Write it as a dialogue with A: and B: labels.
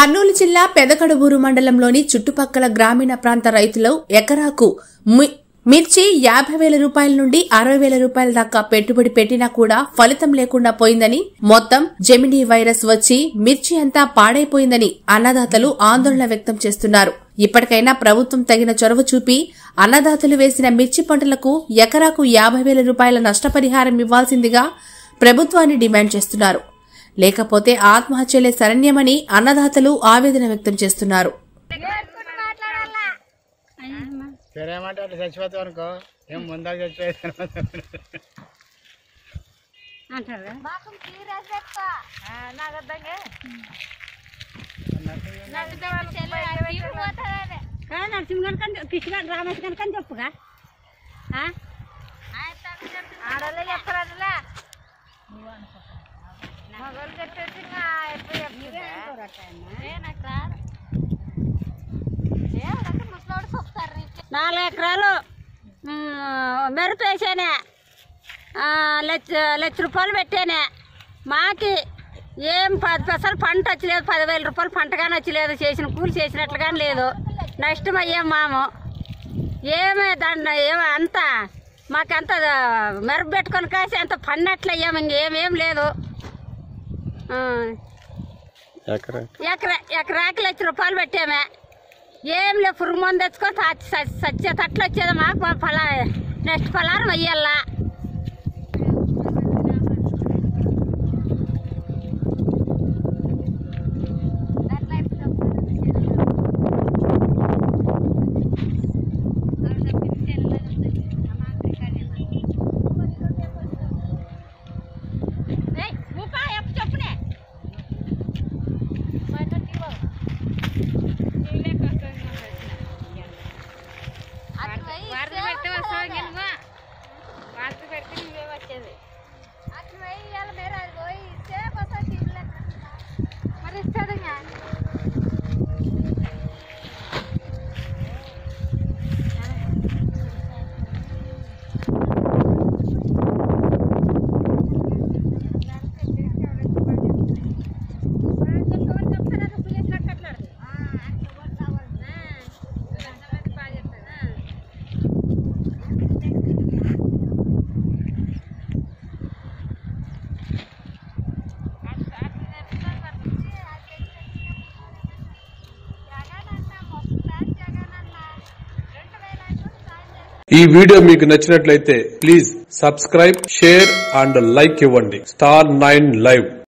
A: కర్నూలు జిల్లా పెదకడుబూరు మండలంలోని చుట్టుపక్కల గ్రామీణ ప్రాంత రైతులు ఎకరాకు మి- మిర్చి యాభై వేల రూపాయల నుండి అరవై వేల రూపాయల దాకా పెట్టుబడి పెట్టినా కూడా ఫలితం లేకుండా పోయిందని మొత్తం జెమినీ వైరస్ వచ్చి మిర్చి అంతా పాడైపోయిందని అన్నదాతలు ఆందోళన వ్యక్తం చేస్తున్నారు ఇప్పటికైనా ప్రభుత్వం తగిన చొరవ చూపి అన్నదాతలు వేసిన మిర్చి పంటలకు ఎకరాకు యాభై వేల రూపాయల నష్టపరిహారం ఇవ్వాల్సిందిగా ప్రభుత్వాన్ని డిమాండ్ చేస్తున్నారు లేకపోతే ఆత్మహత్యలే శరణ్యమని అన్నదాతలు ఆవేదన వ్యక్తం చేస్తున్నారు
B: సరేమంటే అట్లా చచ్చిపోతావు అనుకో ఏం ముందాక చచ్చిపోయాను
C: అంటారా కానీ నరసింహ కనుక కృష్ణ రామేష్ కనుక అని చెప్పుగా ఆ?
D: ఆడోళ్ళు చెప్పరాదులే మగవాళ్ళు చెప్పేసి ఇంకా ఎక్కువ చెప్తుందా? ఏ నాకు రాదు ఏ అదంతా ముసలోడు చెప్తారు నీకు
C: నాలుగు ఎకరాలు మ్, మెరుపు వేసానే ఆ, లక్ష లక్ష రూపాయలు పెట్టానే మాకి ఏం పది పైసలు పంట వచ్చలేదు పదివేల రూపాయలు పంట కానీ వచ్చలేదు చేసిన కూలి చేసినట్లు కానీ లేదు నష్టం అయ్యాం మాము ఏమే దాంట్లో ఏమో అంత మాకంత మెరుపు పెట్టుకొని కాసి అంత పన్నట్లు అయ్యాము ఇంకేమేం లేదు ఆ, ఎకరా ఎకరాకి లక్ష రూపాయలు పెట్టామే ఏం లేదు పురుగు మందు తెచ్చుకొని సచ్చి- సచ్చి- సచ్చేటట్లు వచ్చేది మాకు మా ఫలా నెక్స్ట్ ఫలారం అయ్యాలా
D: అట్లా ఇప్పుడు చెప్తారు ఆవిడ చెప్పింది చెల్లెలు అమ్మ
C: ఏయ్, ఊపా, ఎప్పు చెప్పునే
D: వార్త పెడితే వస్తావు నువ్వు వార్త పెడితే నువ్వే వచ్చేది అక్కడ పోయి ఇవాళ మీరు అది పోయి ఇస్తే వస్తావు టీవీలో మరి ఇస్తుంది ఇంకా
E: ఈ వీడియో మీకు నచ్చినట్లయితే please subscribe share and like ఇవ్వండి స్టార్ నైన్ లైవ్